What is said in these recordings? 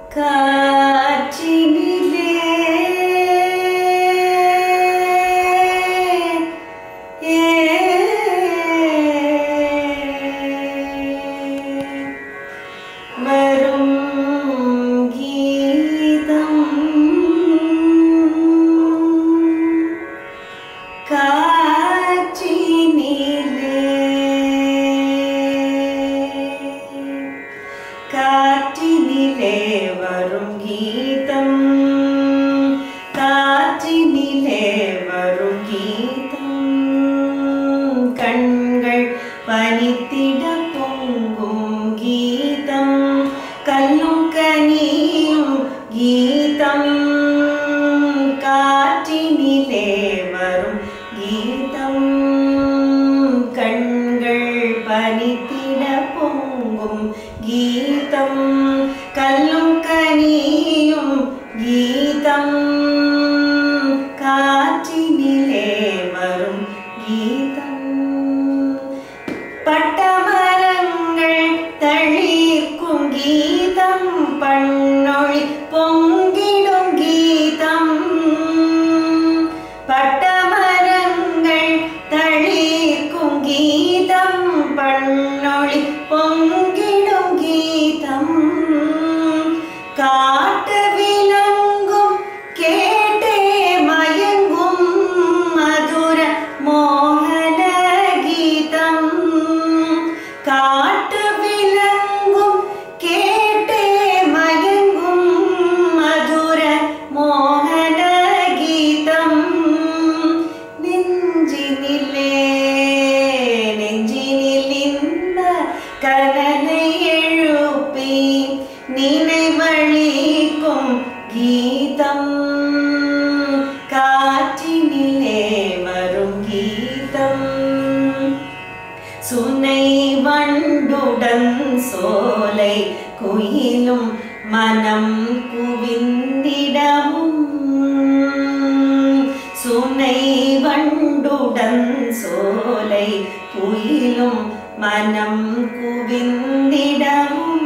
காற்றினிலே வரும் கீதம் காற்றினிலே காற்றினிலே வரும் கீதம் காற்றினிலே வரும் கீதம் கண்கள் பனித்திட பொங்கும் கீதம் கல்லும் கனியும் கீதம் காற்றினிலே வரும் கீதம் கண்கள் பனித்திட பொங்கும் கீதம் கல்லும் கனியும் கீதம் காற்றினிலே வரும் கீதம் பட்டமரங்கள் தளிர்க்கும் கீதம் பண்ணொழி பொங்கிடும் கீதம் பட்டமரங்கள் தளிர்க்கும் கீதம் பண்ணொழி பொங்கிடும் கீதம் காட்டு விலங்கும் கேட்டே மயங்கும் மதுர மோகன கீதம் காட்டு விலங்கும் கேட்டே மயங்கும் மதுர மோகன கீதம் நெஞ்சினிலே நெஞ்சினில் இன்ப கனலை எழுப்பி நினைவழிக்கும் கீதம் காற்றினிலே வரும் கீதம் சுனை வண்டுடன் சோலை குயிலும் மனம் குவிந்திடவும் சுனை வண்டுடன் சோலை குயிலும் மனம் குவிந்திடவும்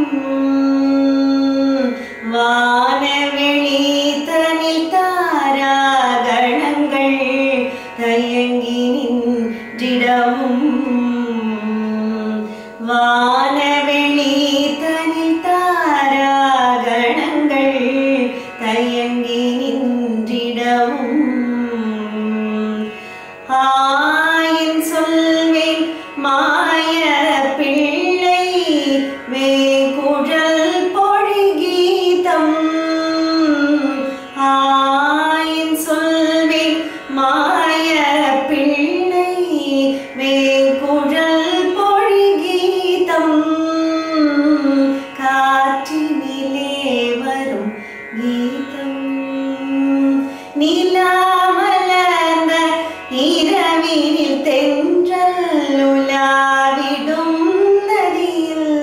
வானவெளி தனில் தாராகணங்கள் தயங்கி நின்றிடவும் வானவெளி தனில் தாராகணங்கள் தயங்கி நின்றிடவும் ஆயின் சொல்வேன் மாய பிள்ளை வேகுழல் பொழிகீதம் ஆயின் சொல்வேன் மாய பிள்ளை வேகுழல் பொழிகீதம் காற்றினிலே வரும் கீதம் நிலாமலர்ந்த இரவினில் தென்றல் உலாவிடும் நதியில்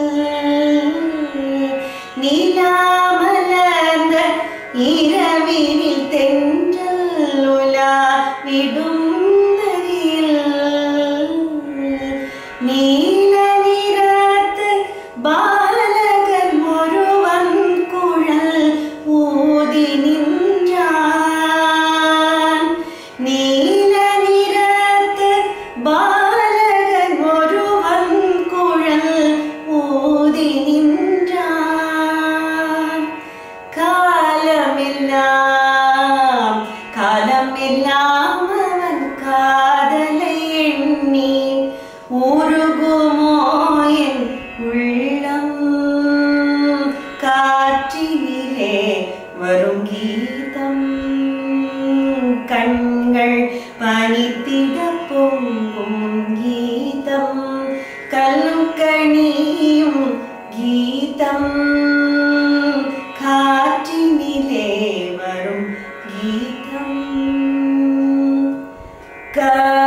நிலாமலர்ந்த இரவினில் தென்றல் உலாவிடும் நதியில் நீல நிறத்து பாலகன் ஒருவன் குழல் ஊதி நின்றான் நீல நிறத்து பாலகன் ஒருவன் குழல் ஊதி நின்றான் காலமெல்லாம் காலமெல்லாம் அவன் காதலை எண்ணி உருகுமோ என் உள்ளம் காற்றினிலே வரும் கீதம் கண்கள் பனித்திட பொங்கும் கீதம் கல்லும் கனியும் கீதம் காற்றினிலே வரும் கீதம் கா